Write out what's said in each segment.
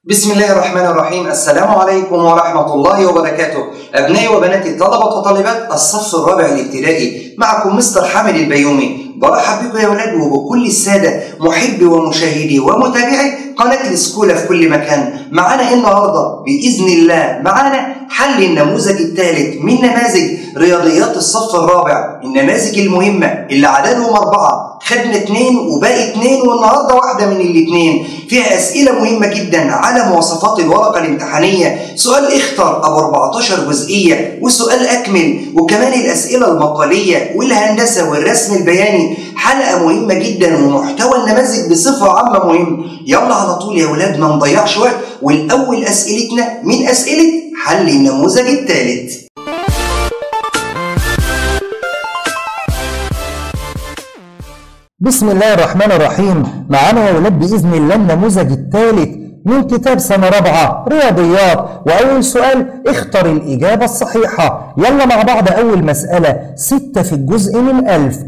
بسم الله الرحمن الرحيم السلام عليكم ورحمة الله وبركاته أبنائي وبناتي طلبة وطالبات الصف الرابع الابتدائي معكم مستر حامد البيومي برحب بكم يا ولاد وبكل السادة محبي ومشاهدي ومتابعي قناة السكولة في كل مكان معانا النهاردة بإذن الله معانا حل النموذج الثالث من نماذج رياضيات الصف الرابع النماذج المهمة اللي عددهم أربعة خدنا اتنين وباقي اتنين والنهارده واحدة من الاتنين فيها أسئلة مهمة جدا على مواصفات الورقة الامتحانية سؤال اختر أبو 14 جزئية وسؤال أكمل وكمان الأسئلة المقالية والهندسة والرسم البياني حلقة مهمة جدا ومحتوى النماذج بصفة عامة مهم يلا على طول يا ولاد ما نضيعش وقت والأول أسئلتنا من أسئلة حل النموذج الثالث بسم الله الرحمن الرحيم معانا يا ولاد بإذن الله النموذج الثالث من كتاب سنة رابعة رياضيات وأول سؤال اختر الإجابة الصحيحة يلا مع بعض أول مسألة ستة في الجزء من ألف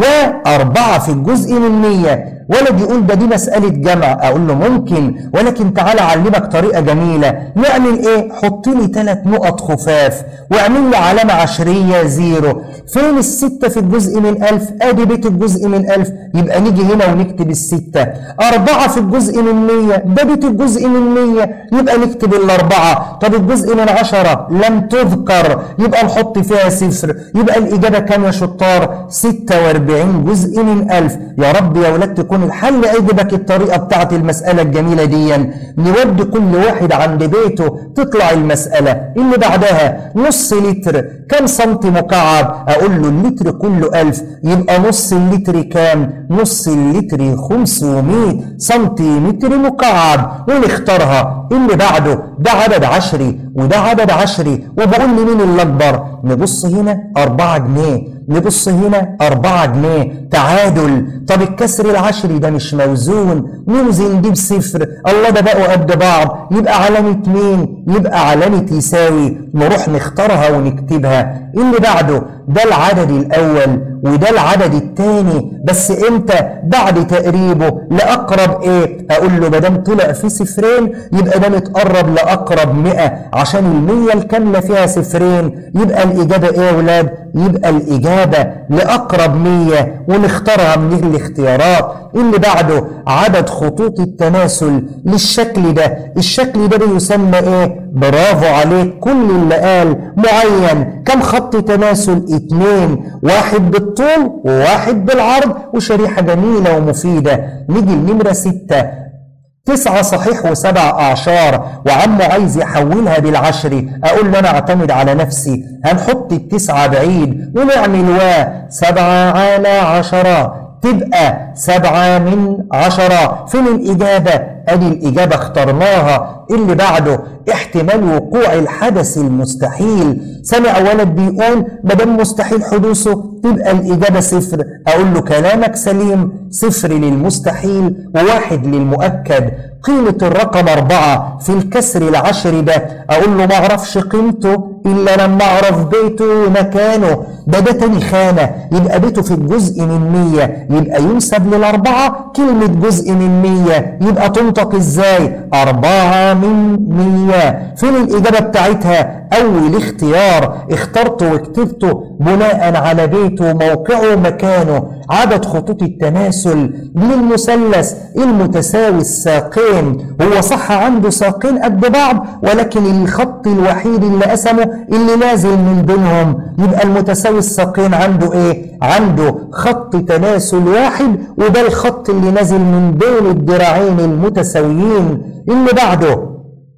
وأربعة في الجزء من مية ولد يقول ده دي مسألة جمع أقول له ممكن ولكن تعالى أعلمك طريقة جميلة نعمل إيه؟ حط لي ثلاث نقط خفاف واعمل لي علامة عشرية زيرو فين الستة في الجزء من ألف؟ آدي بيت الجزء من ألف يبقى نيجي هنا ونكتب الستة أربعة في الجزء من مية ده بيت الجزء من مية يبقى نكتب الأربعة طب الجزء من عشرة لم تذكر يبقى نحط فيها صفر يبقى الإجابة كام يا شطار؟ ستة وأربعين جزء من ألف يا رب يا ولاد تكون الحل عجبك الطريقة بتاعت المسألة الجميلة دي نودي كل واحد عند بيته تطلع المسألة اللي بعدها نص لتر كم سنتي مكعب أقول له اللتر كله ألف يبقى نص اللتر كام نص اللتر 500 سنتيمتر مكعب ونختارها اللي بعده ده عدد عشري وده عدد عشري وبقول لي مين اللي أكبر نبص هنا 4 جنيه نبص هنا 4 جنيه تعادل طب الكسر العشري ده مش موزون نوزن دي بصفر الله ده بقوا قد بعض يبقى علامة مين يبقى علامة يساوي نروح نختارها ونكتبها اللي بعده ده العدد الأول وده العدد الثاني بس امتى بعد تقريبه لأقرب ايه أقول له مادام طلع في صفرين يبقى ده متقرب لأقرب 100 عشان المية الكاملة فيها صفرين يبقى الإجابة ايه يا ولاد يبقى الإجابة لأقرب 100 ونختارها من الاختيارات اللي بعده عدد خطوط التماثل للشكل ده الشكل ده بيسمى ايه برافو عليك كل اللي قال معين كم خط تماثل اتنين واحد بالطول وواحد بالعرض وشريحة جميلة ومفيدة نيجي لنمرة ستة تسعة صحيح وسبع أعشار وعمه عايز يحولها بالعشر أقول له أنا أعتمد على نفسي هنحط التسعة بعيد ونعمل و سبعة على عشرة تبقى سبعة من عشرة فين الإجابة؟ أدي الإجابة اخترناها اللي بعده احتمال وقوع الحدث المستحيل سمع ولد بيقول مادام مستحيل حدوثه تبقى الإجابة صفر أقول له كلامك سليم صفر للمستحيل وواحد للمؤكد قيمة الرقم أربعة في الكسر العشر ده أقول له ما أعرفش قيمته إلا لما أعرف بيته ومكانه ده ده تاني خانة يبقى بيته في الجزء من مية يبقى ينسب للأربعة كلمة جزء من مية يبقى تنطق إزاي أربعة من مية فين الإجابة بتاعتها أول اختيار اخترته وكتبته بناء على بيته موقعه مكانه عدد خطوط التماثل للمثلث المتساوي الساقين هو صح عنده ساقين قد بعض ولكن الخط الوحيد اللي قسمه اللي نازل من بينهم يبقى المتساوي الساقين عنده ايه عنده خط تماثل واحد وده الخط اللي نازل من بين الذراعين المتساويين اللي بعده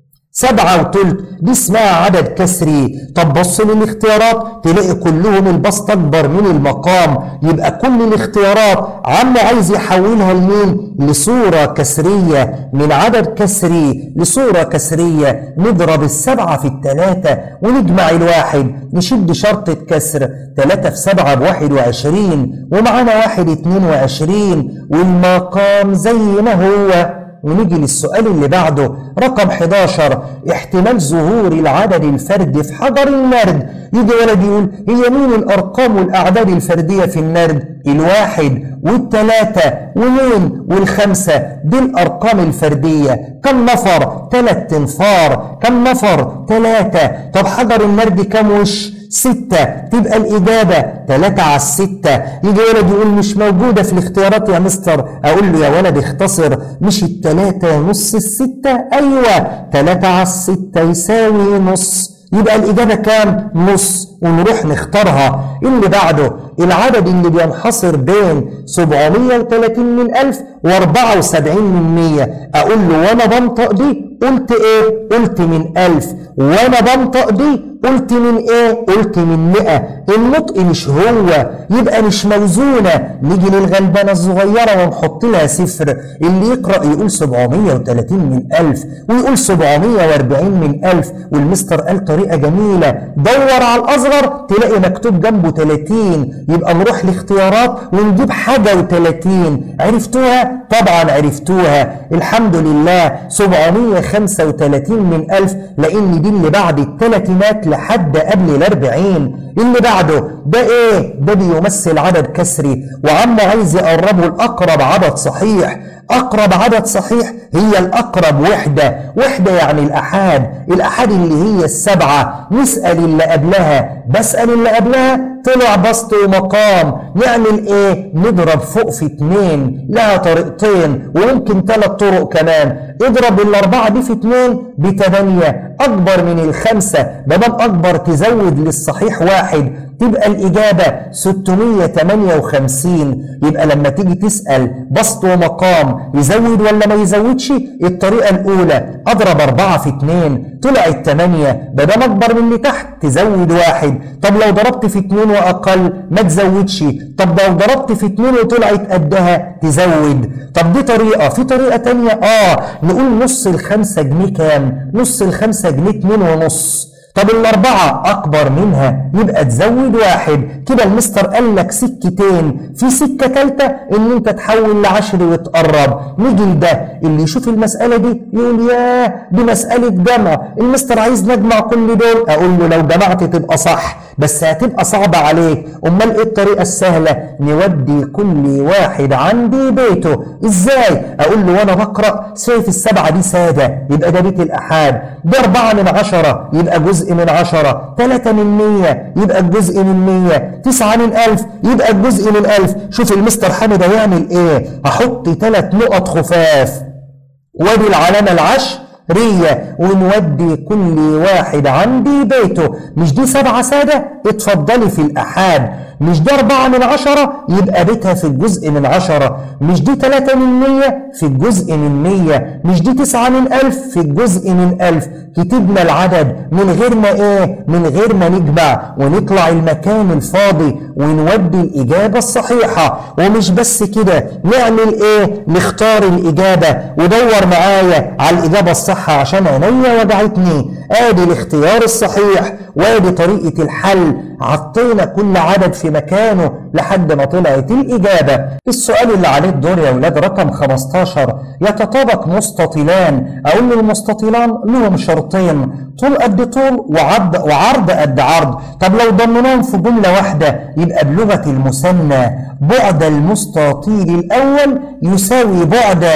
سبعة وتلت دي اسمها عدد كسري طب بص للاختيارات تلاقي كلهم البسط أكبر من المقام يبقى كل الاختيارات عم عايز يحولها لمين لصورة كسرية من عدد كسري لصورة كسرية نضرب السبعة في التلاتة ونجمع الواحد نشد شرطة كسر تلاتة في سبعة بواحد وعشرين ومعانا واحد اتنين وعشرين والمقام زي ما هو ونيجي للسؤال اللي بعده رقم 11 احتمال ظهور العدد الفردي في حجر النرد يجي ولد يقول هي مين الأرقام والأعداد الفردية في النرد الواحد والتلاتة ومين والخمسة دي الأرقام الفردية كم نفر تلات تنفار كم نفر تلاتة طب حجر النرد كم وش ستة تبقى الإجابة تلاتة على الستة يجي ولد يقول مش موجودة في الاختيارات يا مستر أقول له يا ولد اختصر مش التلاتة نص الستة أيوة تلاتة على الستة يساوي نص يبقى الإجابة كام؟ نص ونروح نختارها اللي بعده العدد اللي بينحصر بين 730 من ألف و74 من 100 أقول له وأنا بنطق دي قلت إيه؟ قلت من ألف وأنا بنطق دي قلت من ايه قلت من مئة النطق مش هو يبقى مش موزونة نيجي للغلبانة الصغيرة ونحط لها صفر اللي يقرأ يقول 730 من ألف ويقول 740 من ألف والمستر قال طريقة جميلة دور على الأصغر تلاقي مكتوب جنبه 30 يبقى نروح لاختيارات ونجيب حاجة و30 عرفتوها طبعا عرفتوها الحمد لله 735 من ألف لأن دي اللي بعد الثلاثينات لحد قبل الأربعين اللي بعده ده ايه ده بيمثل عدد كسري وعم عايز يقربه الأقرب عدد صحيح أقرب عدد صحيح هي الأقرب وحدة وحدة يعني الأحاد الأحاد اللي هي السبعة نسأل اللي قبلها بسأل اللي قبلها طلع بسط ومقام نعمل ايه نضرب فوق في اتنين لها طريقتين وممكن ثلاث طرق كمان اضرب الاربعة دي في اتنين بتمانية اكبر من الخمسة بدل اكبر تزود للصحيح واحد تبقى الإجابة 658 يبقى لما تيجي تسأل بسط ومقام يزود ولا ما يزودش الطريقة الأولى أضرب أربعة في اتنين طلعت تمانية بدل أكبر من اللي تحت تزود واحد طب لو ضربت في اتنين وأقل ما تزودش طب لو ضربت في اتنين وطلعت قدها تزود طب دي طريقة في طريقة تانية آه نقول نص الخمسة جنيه كام نص الخمسة جنيه اتنين ونص طب الأربعة أكبر منها يبقى تزود واحد كده المستر قال لك سكتين في سكة تالتة إن أنت تحول لعشر وتقرب نيجي لده اللي يشوف المسألة دي يقول ياه دي مسألة جمع المستر عايز نجمع كل دول أقول له لو جمعت تبقى صح بس هتبقى صعبة عليك أمال إيه الطريقة السهلة نودي كل واحد عندي بيته إزاي أقول له وأنا بقرأ شايف السبعة دي سادة يبقى ده بيت الأحاد ده أربعة من عشرة يبقى جزء من عشرة ثلاثة من مية يبقى الجزء من مية تسعة من ألف يبقى الجزء من ألف شوف المستر حامد هيعمل إيه هحط ثلاث نقط خفاف وادي العلامة العشر رية ونودي كل واحد عندي بيته مش دي سبعة سادة اتفضلي في الأحاد مش دي أربعة من عشرة يبقى بيتها في الجزء من عشرة مش دي تلاتة من مية في الجزء من مية مش دي تسعة من ألف في الجزء من ألف كتبنا العدد من غير ما إيه من غير ما نجمع ونطلع المكان الفاضي ونودي الإجابة الصحيحة ومش بس كده نعمل إيه نختار الإجابة ودور معايا على الإجابة الصح عشان عينيا وجعتني آدي الاختيار الصحيح وادي طريقة الحل عطينا كل عدد في مكانه لحد ما طلعت الإجابة السؤال اللي عليه الدور يا ولاد رقم 15 يتطابق مستطيلان أقول المستطيلان لهم شرطين طول قد طول وعرض وعرض قد عرض طب لو ضمناهم في جملة واحدة يبقى بلغة المثنى بعد المستطيل الأول يساوي بعد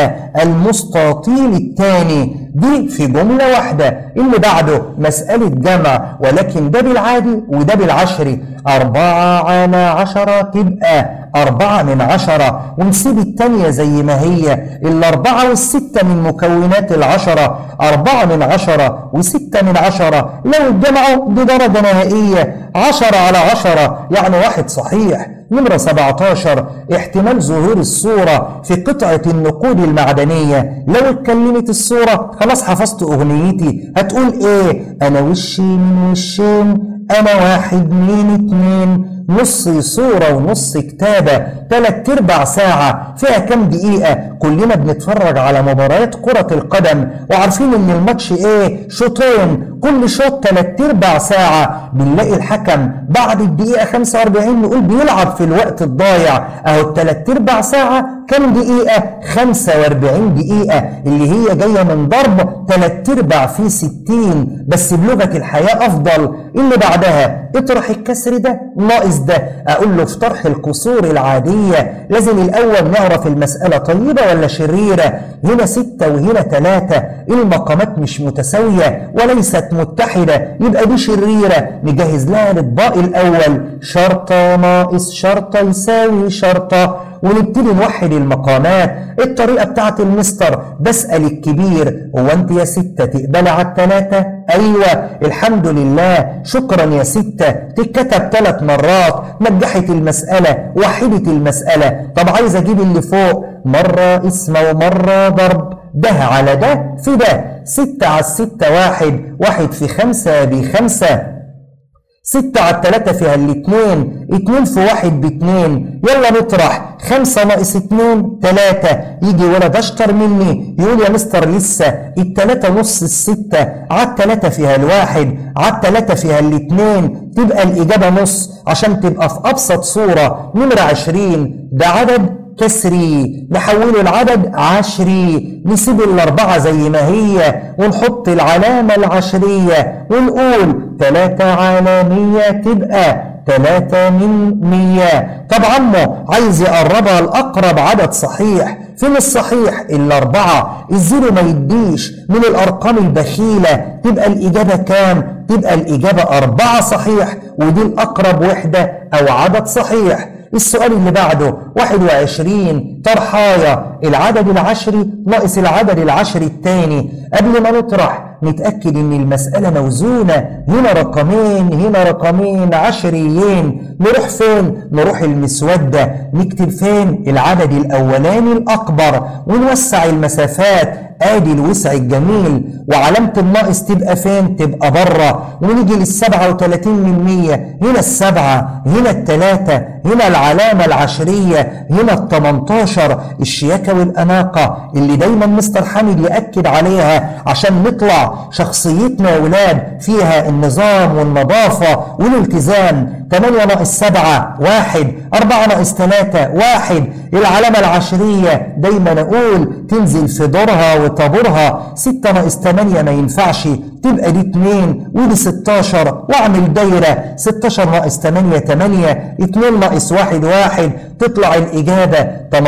المستطيل الثاني دي في جملة واحدة اللي بعده مسألة جمع ولكن ده بالعادي وده بالعشري أربعة على عشرة تبقى أربعة من عشرة ونسيب التانية زي ما هي الأربعة والستة من مكونات العشرة أربعة من عشرة وستة من عشرة لو اتجمعوا دي درجة نهائية عشرة على عشرة يعني واحد صحيح نمرة 17 احتمال ظهور الصورة في قطعة النقود المعدنية لو اتكلمت الصورة خلاص حفظت أغنيتي هتقول إيه أنا وشي من وشين أنا واحد من اتنين نص صورة ونص كتابة تلات ارباع ساعة فيها كام دقيقة كلنا بنتفرج على مباريات كرة القدم وعارفين ان الماتش ايه شوطين كل شوط تلات ارباع ساعة بنلاقي الحكم بعد الدقيقة 45 نقول بيلعب في الوقت الضايع اهو التلات ارباع ساعة كام دقيقة 45 دقيقة اللي هي جاية من ضرب تلات ارباع في 60 بس بلغة الحياة افضل اللي بعدها اطرح الكسر ده ناقص ده اقول له في طرح الكسور العادية لازم الاول نعرف المسألة طيبة ولا شريرة هنا ستة وهنا ثلاثة المقامات مش متساوية وليست متحدة يبقى دي شريرة نجهز لها الاطباق الاول شرطة ناقص شرطة يساوي شرطة ونبتدي نوحد المقامات الطريقة بتاعت المستر بسأل الكبير هو انت يا ستة تقبلي على التلاتة ايوه الحمد لله شكرا يا ستة تتكتب ثلاث مرات نجحت المسألة وحدت المسألة طب عايز اجيب اللي فوق مرة اسم ومرة ضرب ده على ده في ده ستة على الستة واحد واحد في خمسة بخمسة ستة على التلاتة فيها الاتنين اتنين في واحد باتنين يلا نطرح خمسة ناقص اتنين تلاتة يجي ولد اشطر مني يقول يا مستر لسه التلاتة نص الستة على التلاتة فيها الواحد على التلاتة فيها الاتنين تبقى الإجابة نص عشان تبقى في أبسط صورة نمرة عشرين ده عدد كسري نحوله العدد عشري نسيب الأربعة زي ما هي ونحط العلامة العشرية ونقول تلاتة علامية تبقى تلاتة من مية طب عمو عايز يقربها لأقرب عدد صحيح فين الصحيح الأربعة الزيرو ما يديش من الأرقام البخيلة تبقى الإجابة كام تبقى الإجابة أربعة صحيح ودي الأقرب وحدة أو عدد صحيح السؤال اللي بعده 21 طرحاية العدد العشري ناقص العدد العشري الثاني قبل ما نطرح نتأكد ان المسألة موزونة هنا رقمين هنا رقمين عشريين نروح فين نروح المسودة نكتب فين العدد الاولاني الاكبر ونوسع المسافات ادي الوسع الجميل وعلامة الناقص تبقى فين تبقى بره ونيجي للسبعة وتلاتين من مية هنا السبعة هنا التلاتة هنا العلامة العشرية هنا التمنتاشر الشياكة والأناقة اللي دايما مستر حامد يأكد عليها عشان نطلع شخصيتنا يا ولاد فيها النظام والنظافة والالتزام 8 ناقص 7 واحد 4 ناقص 3 واحد العلامة العشرية دايما أقول تنزل في دورها وطابورها 6 ناقص 8 ما ينفعش تبقى دي 2 ودي 16 واعمل دايرة 16 ناقص 8 8 2 ناقص 1 1 تطلع الإجابة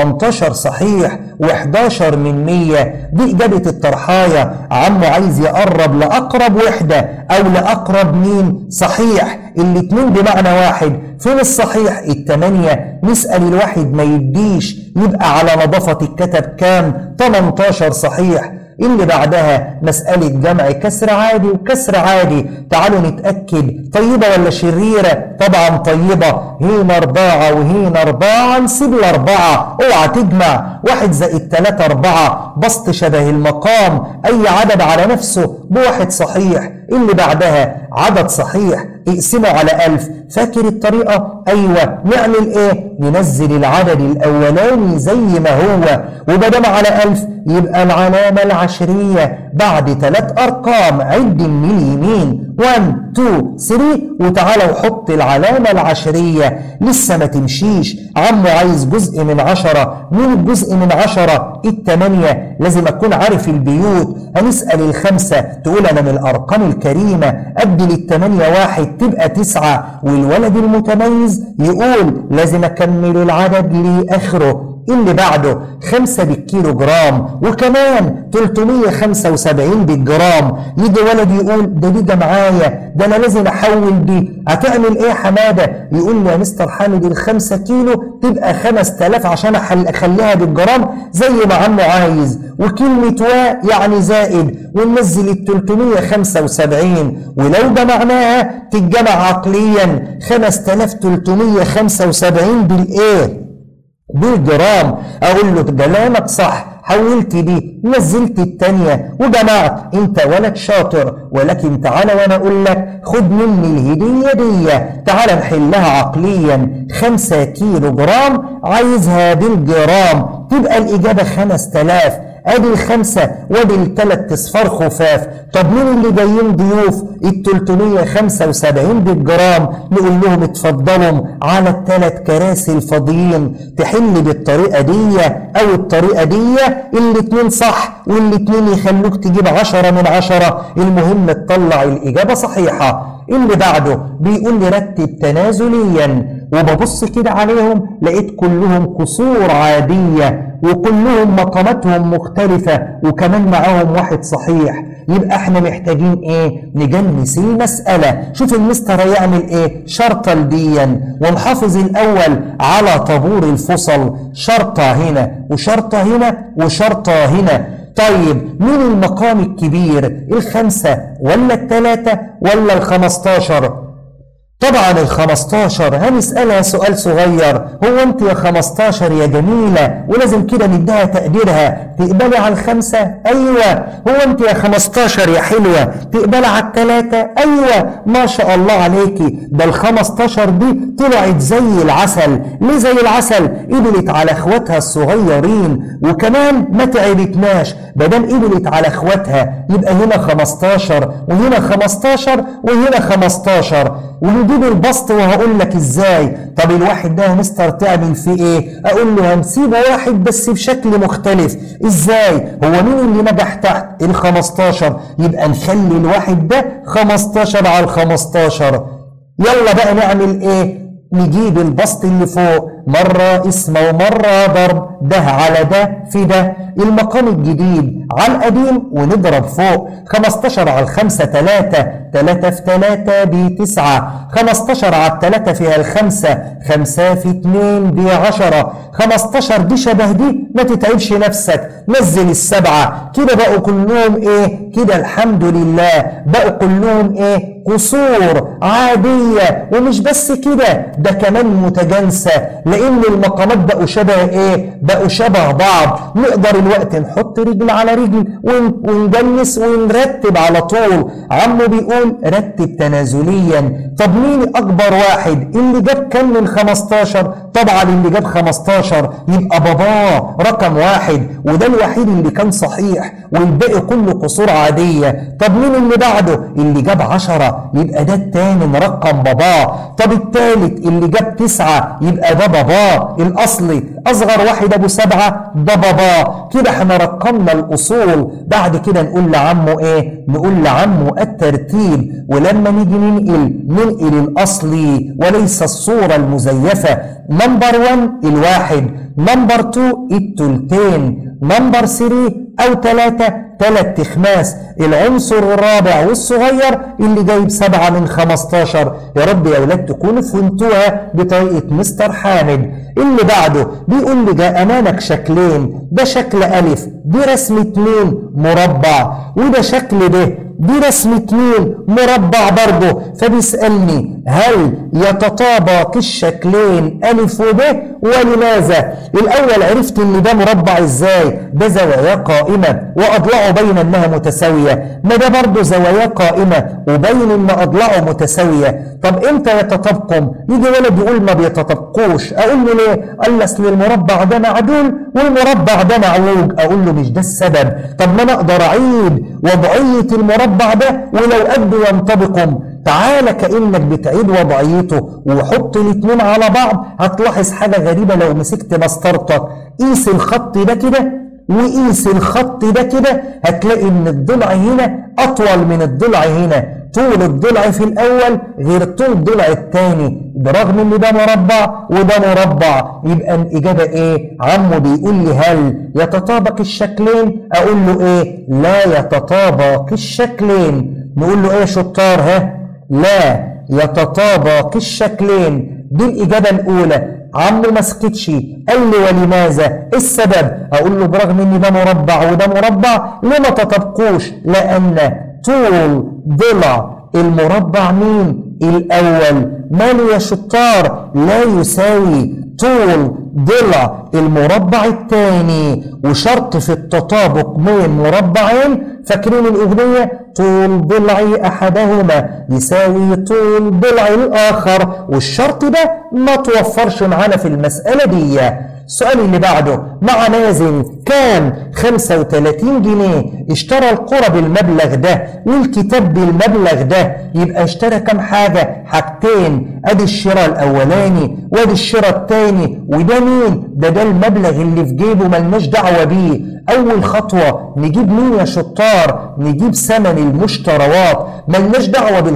18 صحيح و11 من 100 دي إجابة الطرحاية عمو عايز يقرب لأقرب وحدة أو لأقرب مين صحيح الاتنين بمعنى واحد فين الصحيح التمانية نسأل الواحد ما يديش يبقى على نظافة الكتب كام 18 صحيح اللي بعدها مسألة جمع كسر عادي وكسر عادي تعالوا نتأكد طيبة ولا شريرة طبعا طيبة هنا أربعة وهنا أربعة نسيب الأربعة اوعى تجمع واحد زائد تلاتة أربعة بسط شبه المقام أي عدد على نفسه بواحد صحيح اللي بعدها عدد صحيح اقسمه على ألف فاكر الطريقة؟ أيوة نعمل إيه؟ ننزل العدد الأولاني زي ما هو وبدام على ألف يبقى العلامة العشرية بعد ثلاث أرقام عد من اليمين 1 2 3 وتعالى وحط العلامة العشرية لسه ما تمشيش عمو عايز جزء من عشرة مين الجزء من عشرة التمانية لازم أكون عارف البيوت هنسأل الخمسة تقول أنا من الأرقام الكريمة أدي للتمانية واحد تبقى تسعة والولد المتميز يقول لازم أكمل العدد لآخره اللي بعده 5 بالكيلو جرام وكمان 375 بالجرام يجي ولد يقول ده دي معايا ده انا لازم احول دي هتعمل ايه يا حماده يقول لي يا مستر حامد الخمسة كيلو تبقى 5000 عشان اخليها بالجرام زي ما عمو عايز وكلمه و يعني زائد وننزل ال 375 ولو جمعناها تتجمع عقليا 5375 بالايه بالجرام اقول له كلامك صح حولت دي نزلت التانية وجمعت انت ولد شاطر ولكن تعالى وانا اقول لك خد مني الهدية دي تعالى نحلها عقليا خمسة كيلو جرام عايزها بالجرام تبقى الإجابة خمس تلاف ادي الخمسة وادي التلات اصفار خفاف طب مين اللي جايين ضيوف ال 375 بالجرام نقول لهم اتفضلوا على التلات كراسي الفاضيين تحل بالطريقة دي او الطريقة دي الاتنين صح والاتنين يخلوك تجيب عشرة من عشرة المهم تطلع الإجابة صحيحة اللي بعده بيقول لي رتب تنازليا وببص كده عليهم لقيت كلهم كسور عادية وكلهم مقاماتهم مختلفة وكمان معاهم واحد صحيح يبقى احنا محتاجين ايه نجنس المسألة شوف المستر هيعمل ايه شرطة لديا ونحافظ الاول على طابور الفصل شرطة هنا وشرطة هنا وشرطة هنا طيب مين المقام الكبير الخمسة ولا التلاتة ولا الخمستاشر طبعا ال 15 هنسألها سؤال صغير هو انت يا 15 يا جميلة ولازم كده نديها تقديرها تقبلي على الخمسة ايوه هو انت يا 15 يا حلوة تقبلي على الثلاثة ايوه ما شاء الله عليكي ده ال 15 دي طلعت زي العسل ليه زي العسل قبلت على اخواتها الصغيرين وكمان ما تعبتناش بدل قبلت على اخواتها يبقى هنا 15 وهنا 15 وهنا 15 ونجيب البسط وهقول لك ازاي طب الواحد ده يا مستر تعمل فيه ايه اقول له هنسيبه واحد بس بشكل مختلف ازاي هو مين اللي نجح تحت ال 15 يبقى نخلي الواحد ده 15 على ال 15 يلا بقى نعمل ايه نجيب البسط اللي فوق مرة اسم ومرة ضرب ده على ده في ده المقام الجديد على القديم ونضرب فوق 15 على الخمسة 3 3 في 3 بتسعة 15 على التلاتة فيها الخمسة 5 في 2 بعشرة 15 دي شبه دي ما تتعبش نفسك نزل السبعة كده بقوا كلهم ايه كده الحمد لله بقوا كلهم ايه قصور عادية ومش بس كده ده كمان متجانسة لأن المقامات بقوا شبه إيه؟ بقوا شبه بعض نقدر الوقت نحط رجل على رجل ونجنس ونرتب على طول عمو بيقول رتب تنازليا طب مين أكبر واحد اللي جاب كام من 15 طبعا اللي جاب 15 يبقى باباه رقم واحد وده الوحيد اللي كان صحيح والباقي كله قصور عادية طب مين اللي بعده اللي جاب 10 يبقى ده التاني رقم باباه طب التالت اللي جاب تسعة يبقى ده باباه الأصلي أصغر واحد أبو سبعة ده باباه كده احنا رقمنا الأصول بعد كده نقول لعمه إيه نقول لعمه الترتيب ولما نيجي ننقل ننقل الأصلي وليس الصورة المزيفة نمبر 1 الواحد نمبر 2 التلتين نمبر 3 أو 3 ثلاث تخماس العنصر الرابع والصغير اللي جايب سبعة من 15 يا رب يا أولاد تكونوا فهمتوها بطريقة مستر حامد اللي بعده بيقول لي جاء أمامك شكلين ده شكل ألف دي رسم اتنين مربع وده شكل ده دي رسم اتنين مربع برضه فبيسألني هل يتطابق الشكلين ألف وب ولماذا؟ الأول عرفت إن ده مربع إزاي؟ ده زوايا قائمة وأضلاعه باين إنها متساوية ما ده برضه زوايا قائمة وبين إن أضلاعه متساوية طب إمتى يتطابقوا؟ يجي ولد يقول ما بيتطابقوش أقول له ليه؟ قال لي أصل المربع ده معدول والمربع ده معوج أقول له مش ده السبب طب ما أنا أقدر أعيد وضعية المربع ده ولو قدوا ينطبقوا تعالى كأنك بتعيد وضعيته وحط الاتنين على بعض هتلاحظ حاجة غريبة لو مسكت مسطرتك قيس الخط ده كده وقيس الخط ده كده هتلاقي ان الضلع هنا اطول من الضلع هنا طول الضلع في الاول غير طول الضلع الثاني برغم ان ده مربع وده مربع يبقى الاجابه ايه عمو بيقول لي هل يتطابق الشكلين اقول له ايه لا يتطابق الشكلين نقول له ايه يا شطار ها لا يتطابق الشكلين دي الإجابة الأولى عمو ما سكتش قال لي ولماذا السبب أقول له برغم إن ده مربع وده مربع ليه ما تطابقوش لأن طول ضلع المربع مين الأول ماله يا شطار لا يساوي طول ضلع المربع الثاني وشرط في التطابق بين مربعين فاكرين الأغنية طول ضلع أحدهما يساوي طول ضلع الآخر والشرط ده ما توفرش معانا في المسألة دي السؤال اللي بعده مع مازن كان 35 جنيه اشترى القرى بالمبلغ ده والكتاب بالمبلغ ده يبقى اشترى كم حاجة حاجتين ادي الشراء الاولاني وادي الشراء الثاني وده مين ده ده المبلغ اللي في جيبه ملناش دعوة بيه اول خطوة نجيب مين يا شطار نجيب ثمن المشتروات ملناش دعوة بال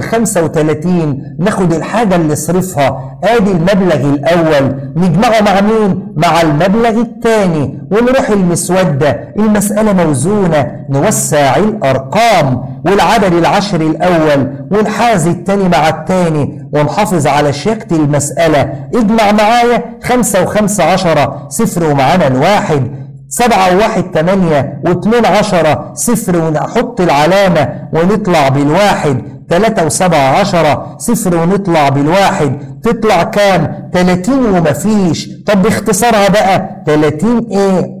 35 ناخد الحاجة اللي صرفها ادي المبلغ الاول نجمعه مع مين مع المبلغ الثاني ونروح المسودة المسألة موزونة نوسع الأرقام والعدد العشر الأول ونحاز الثاني مع الثاني ونحافظ على شياكة المسألة اجمع معايا خمسة وخمسة عشرة صفر ومعانا الواحد سبعة وواحد تمانية واتنين عشرة صفر ونحط العلامة ونطلع بالواحد تلاتة وسبعة عشرة صفر ونطلع بالواحد تطلع كام؟ تلاتين ومفيش طب باختصارها بقى تلاتين ايه؟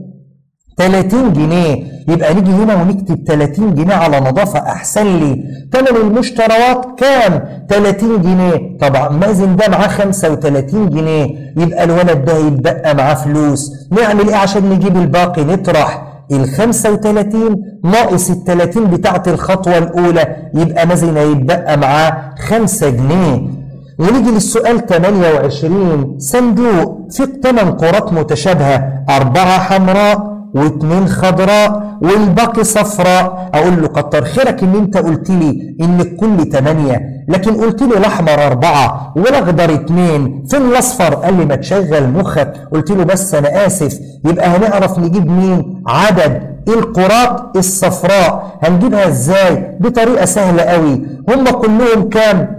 30 جنيه يبقى نيجي هنا ونكتب 30 جنيه على نظافة أحسن لي ثمن المشتريات كام 30 جنيه طبعا مازن ده معاه 35 جنيه يبقى الولد ده يتبقى معاه فلوس نعمل ايه عشان نجيب الباقي نطرح ال 35 ناقص ال 30 بتاعت الخطوة الأولى يبقى مازن هيتبقى معاه 5 جنيه ونيجي للسؤال 28 صندوق فيه 8 كرات متشابهة أربعة حمراء واثنين خضراء والباقي صفراء اقول له كتر خيرك ان انت قلت لي ان الكل ثمانية لكن قلت لي الاحمر اربعة والاخضر اثنين فين الاصفر قال لي ما تشغل مخك قلت له بس انا اسف يبقى هنعرف نجيب مين عدد القرات الصفراء هنجيبها ازاي بطريقة سهلة قوي هم كلهم كام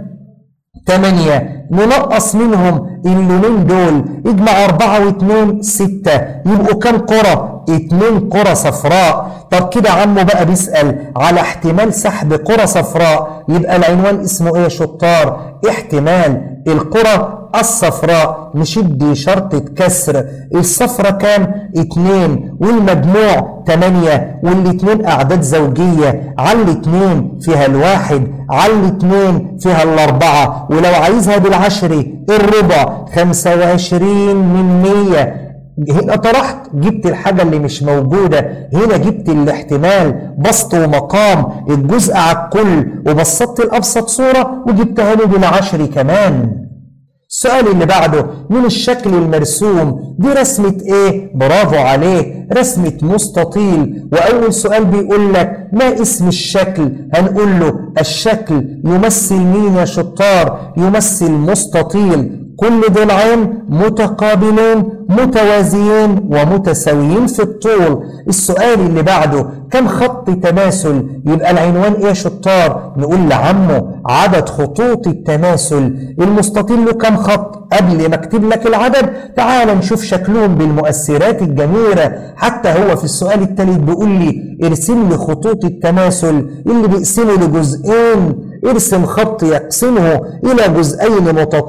ثمانية ننقص منهم اللونين دول اجمع أربعة واثنين ستة يبقوا كام قرى؟ اتنين قرى صفراء طب كده عمو بقى بيسأل على احتمال سحب قرى صفراء يبقى العنوان اسمه ايه يا شطار؟ احتمال القرى الصفراء نشد شرطة كسر الصفرة كام؟ اتنين والمجموع تمانية والاتنين أعداد زوجية على الاتنين فيها الواحد على الاتنين فيها الأربعة ولو عايزها بالعشري الربع خمسة وعشرين من مية هنا طرحت جبت الحاجة اللي مش موجودة هنا جبت الاحتمال بسط ومقام الجزء على الكل وبسطت الأبسط صورة وجبتها له بالعشر كمان السؤال اللي بعده من الشكل المرسوم دي رسمة ايه؟ برافو عليك رسمة مستطيل وأول سؤال بيقول لك ما اسم الشكل؟ هنقول له الشكل يمثل مين يا شطار؟ يمثل مستطيل كل ضلعين متقابلين متوازيين ومتساويين في الطول السؤال اللي بعده كم خط تماثل يبقى العنوان ايه يا شطار نقول لعمه عدد خطوط التماثل المستطيل له كم خط قبل ما اكتب لك العدد تعال نشوف شكلهم بالمؤثرات الجميله حتى هو في السؤال الثالث بيقول لي ارسم لي خطوط التماثل اللي بيقسمه لجزئين ارسم خط يقسمه إلى جزئين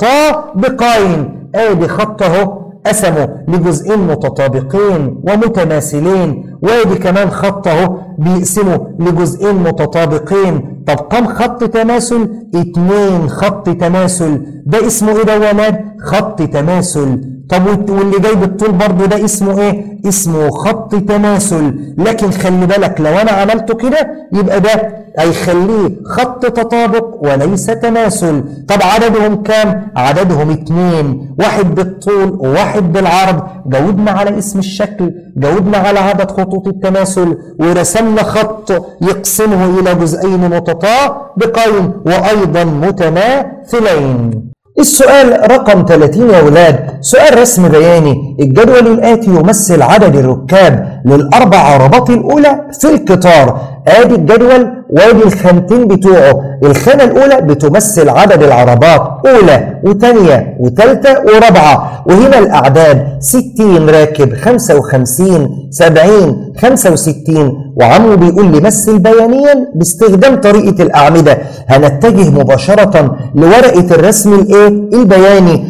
متطابقين ادي خط اهو قسمه لجزئين متطابقين ومتماثلين وادي كمان خط اهو بيقسمه لجزئين متطابقين طب كم خط تماثل اتنين خط تماثل ده اسمه ايه ده يا ولاد خط تماثل طب واللي جاي بالطول برضه ده اسمه ايه اسمه خط تماثل لكن خلي بالك لو انا عملته كده يبقى ده هيخليه خط تطابق وليس تماثل طب عددهم كام عددهم اتنين واحد بالطول وواحد بالعرض جاوبنا على اسم الشكل جاوبنا على عدد خطوط التماثل ورسمنا خط يقسمه الى جزئين متطابقين وايضا متماثلين السؤال رقم 30 يا ولاد سؤال رسم بياني الجدول الآتي يمثل عدد الركاب للأربع عربات الأولى في القطار آدي الجدول وادي الخانتين بتوعه الخانة الأولى بتمثل عدد العربات أولى وثانية وثالثة ورابعة وهنا الأعداد 60 راكب 55 70 65 وعمو بيقول لي مثل بيانيا باستخدام طريقة الأعمدة هنتجه مباشرة لورقة الرسم الإيه؟ البياني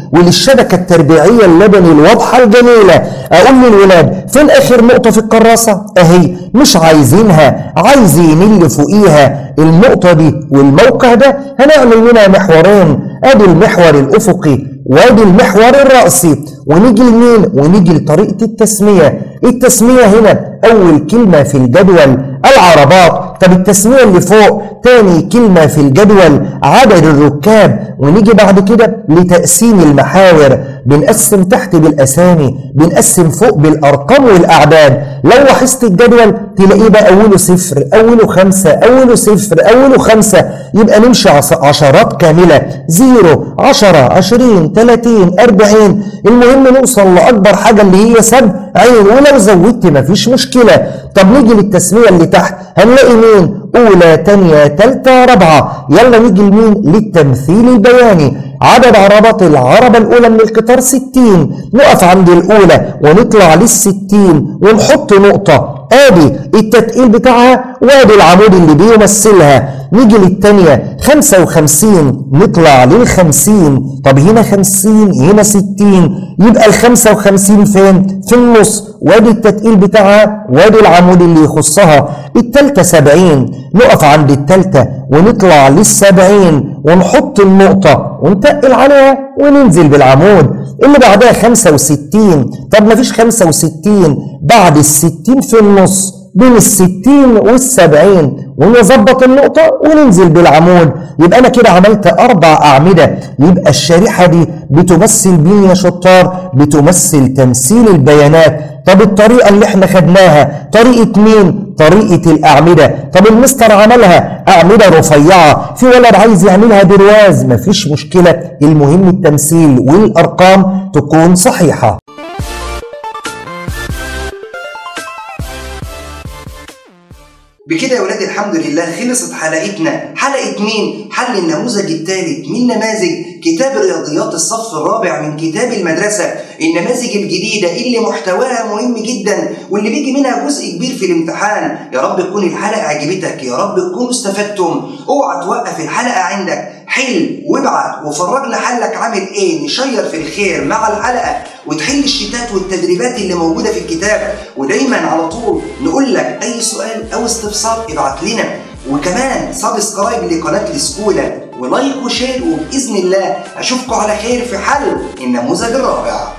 وللشبكة التربيعية اللبني الواضحة الجميلة أقول للولاد فين آخر نقطة في الكراسة أهي مش عايزينها عايزين اللي فوقيها النقطة دي والموقع ده هنعمل منها محورين ادي المحور الافقي وادي المحور الرأسي ونيجي لمين ونيجي لطريقة التسمية التسمية هنا أول كلمة في الجدول العربات طب التسمية اللي فوق تاني كلمة في الجدول عدد الركاب ونيجي بعد كده لتقسيم المحاور بنقسم تحت بالأسامي بنقسم فوق بالأرقام والأعداد لو لاحظت الجدول تلاقيه بقى أوله صفر أوله خمسة أوله صفر أوله خمسة يبقى نمشي عشرات كاملة زيرو عشرة عشرين تلاتين أربعين المهم نوصل لأكبر حاجة اللي هي سبعين ولو زودت مفيش مشكلة طب نيجي للتسمية اللي تحت هنلاقي مين أولى تانية تالتة رابعة يلا نيجي لمين للتمثيل البياني عدد عربات العربة الأولى من القطار ستين نقف عند الأولى ونطلع للستين ونحط نقطة ادي التتقيل بتاعها وادي العمود اللي بيمثلها نيجي للتانية خمسة وخمسين نطلع للخمسين طب هنا خمسين هنا ستين يبقى الخمسة وخمسين فين في النص وادي التتقيل بتاعها وادي العمود اللي يخصها التالتة سبعين نقف عند التالتة ونطلع للسبعين ونحط النقطة ونتقل عليها وننزل بالعمود اللي بعدها خمسة وستين طب مفيش خمسة وستين بعد الستين في النص بين الستين والسبعين ونظبط النقطة وننزل بالعمود يبقى أنا كده عملت أربع أعمدة يبقى الشريحة دي بتمثل مين يا شطار؟ بتمثل تمثيل البيانات طب الطريقة اللي احنا خدناها طريقة مين؟ طريقة الأعمدة طب المستر عملها أعمدة رفيعة في ولد عايز يعملها برواز مفيش مشكلة المهم التمثيل والأرقام تكون صحيحة بكده يا ولاد الحمد لله خلصت حلقتنا حلقة مين؟ حل النموذج الثالث من نماذج كتاب رياضيات الصف الرابع من كتاب المدرسة النماذج الجديدة اللي محتواها مهم جدا واللي بيجي منها جزء كبير في الامتحان يا رب تكون الحلقة عجبتك يا رب تكونوا استفدتم اوعى توقف الحلقة عندك حل وابعت وفرج لحلك عامل ايه نشير في الخير مع الحلقة وتحل الشتات والتدريبات اللي موجودة في الكتاب ودايما على طول نقول لك اي سؤال او استفسار ابعت لنا وكمان سبسكرايب لقناة السكولة ولايك وشير وبإذن الله أشوفكم على خير في حل النموذج الرابع